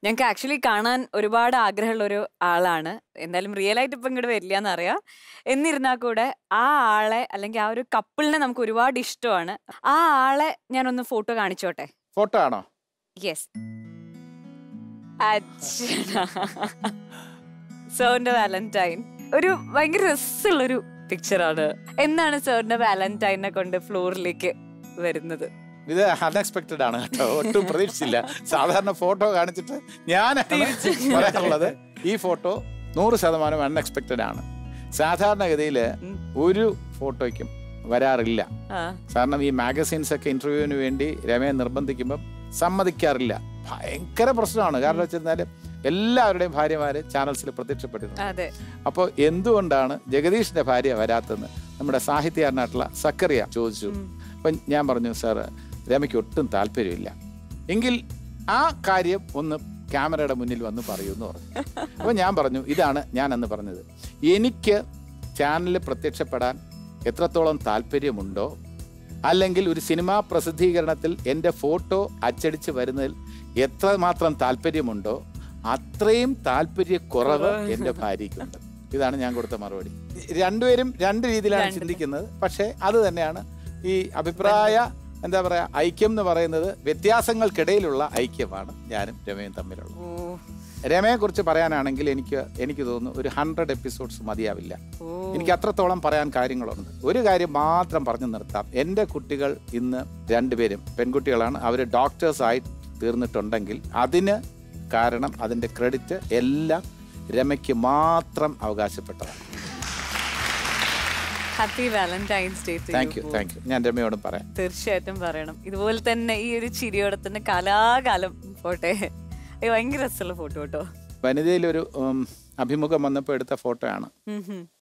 ഞങ്ങൾക്ക് ആക്ച്വലി കാണാൻ ഒരുപാട് ആഗ്രഹമുള്ള ഒരു ആളാണ് എന്തായാലും റിയൽ ആയിട്ട് ഇപ്പം ഇങ്ങോട്ട് വരില്ല എന്നറിയാം എന്നിരുന്നാൽ കൂടെ ആ ആളെ അല്ലെങ്കിൽ ആ ഒരു കപ്പിളിനെ നമുക്ക് ഒരുപാട് ഇഷ്ടമാണ് ആ ആളെ ഞാനൊന്ന് ഫോട്ടോ കാണിച്ചോട്ടെ ഫോട്ടോ ആണോ യെസ് സോറിന്റെ വാലന്റൈൻ ഒരു ഭയങ്കര രസമുള്ളൊരു പിക്ചറാണ് എന്നാണ് സോറിന്റെ വാലന്റൈനെ കൊണ്ട് ഫ്ലോറിലേക്ക് വരുന്നത് ഇത് അൺഎക്സ്പെക്ടഡ് ആണ് കേട്ടോ ഒട്ടും പ്രതീക്ഷിച്ചില്ല സാധാരണ ഫോട്ടോ കാണിച്ചിട്ട് ഞാൻ പറയാനുള്ളത് ഈ ഫോട്ടോ നൂറ് ശതമാനം അൺഎക്സ്പെക്ടഡ് ആണ് സാധാരണഗതിയിൽ ഉം. ഒരു ഫോട്ടോയ്ക്കും വരാറില്ല ആ കാരണം ഈ മാഗസീൻസ് ഒക്കെ ഇന്റർവ്യൂവിന് വേണ്ടി രമയെ നിർബന്ധിക്കുമ്പം സമ്മതിക്കാറില്ല ഭയങ്കര പ്രശ്നമാണ് കാരണം വെച്ചിരുന്നാൽ എല്ലാവരുടെയും ഭാര്യമാര് ചാനൽസിൽ പ്രത്യക്ഷപ്പെട്ടിട്ടുണ്ട് അതെ അപ്പോൾ എന്തുകൊണ്ടാണ് ജഗദീഷിന്റെ ഭാര്യ വരാത്തെന്ന് നമ്മുടെ സാഹിത്യകാരനായിട്ടുള്ള സക്കറിയ ചോദിച്ചു ഉം. അപ്പം ഞാൻ പറഞ്ഞു സാർ രമയ്ക്ക് ഒട്ടും താല്പര്യമില്ല എങ്കിൽ ആ കാര്യം ഒന്ന് ക്യാമറയുടെ മുന്നിൽ വന്ന് പറയൂ എന്ന് പറഞ്ഞു അപ്പോൾ ഞാൻ പറഞ്ഞു ഇതാണ് ഞാൻ അന്ന് പറഞ്ഞത് എനിക്ക് ചാനലിൽ പ്രത്യക്ഷപ്പെടാൻ എത്രത്തോളം താല്പര്യമുണ്ടോ അല്ലെങ്കിൽ ഒരു സിനിമാ പ്രസിദ്ധീകരണത്തിൽ എൻ്റെ ഫോട്ടോ അച്ചടിച്ച് വരുന്നതിൽ എത്രമാത്രം താല്പര്യമുണ്ടോ അത്രയും താല്പര്യക്കുറവ് എൻ്റെ ഭാര്യയ്ക്കുണ്ട് ഇതാണ് ഞാൻ കൊടുത്ത മറുപടി രണ്ടുപേരും രണ്ട് രീതിയിലാണ് രണ്ട്. ചിന്തിക്കുന്നത് പക്ഷേ അത് തന്നെയാണ് ഈ അഭിപ്രായ എന്താ പറയാ ഐക്യം എന്ന് പറയുന്നത് വ്യത്യാസങ്ങൾക്കിടയിലുള്ള ഐക്യമാണ് ഞാനും രമയും തമ്മിലുള്ളത് ഓ രമയെ കുറിച്ച് പറയാനാണെങ്കിൽ എനിക്ക് എനിക്ക് തോന്നുന്നു ഒരു ഹൺഡ്രഡ് എപ്പിസോഡ്സ് മതിയാവില്ല ഓ എനിക്ക് അത്രത്തോളം പറയാൻ കാര്യങ്ങളുണ്ട് ഒരു കാര്യം മാത്രം പറഞ്ഞു നിർത്താം എൻ്റെ കുട്ടികൾ ഇന്ന് രണ്ടുപേരും പെൺകുട്ടികളാണ് അവർ ഡോക്ടേഴ്സായി തീർന്നിട്ടുണ്ടെങ്കിൽ അതിന് കാരണം അതിൻ്റെ ക്രെഡിറ്റ് എല്ലാം രമയ്ക്ക് മാത്രം അവകാശപ്പെട്ടതാണ് happy valentine's day thank you thank you ഞാൻ രമയോടും പറയാം തീർച്ചയായിട്ടും പറയണം ഇതുപോലെ തന്നെ ഈ ഒരു ചിരിയോടെ തന്നെ കലാകാലം പോട്ടെ ഇത് ഭയങ്കര രസമുള്ള ഫോട്ടോ കേട്ടോ വനിതയിലൊരു ഉം, അഭിമുഖം വന്നപ്പോൾ എടുത്ത ഫോട്ടോയാണ് ഉം ഹും.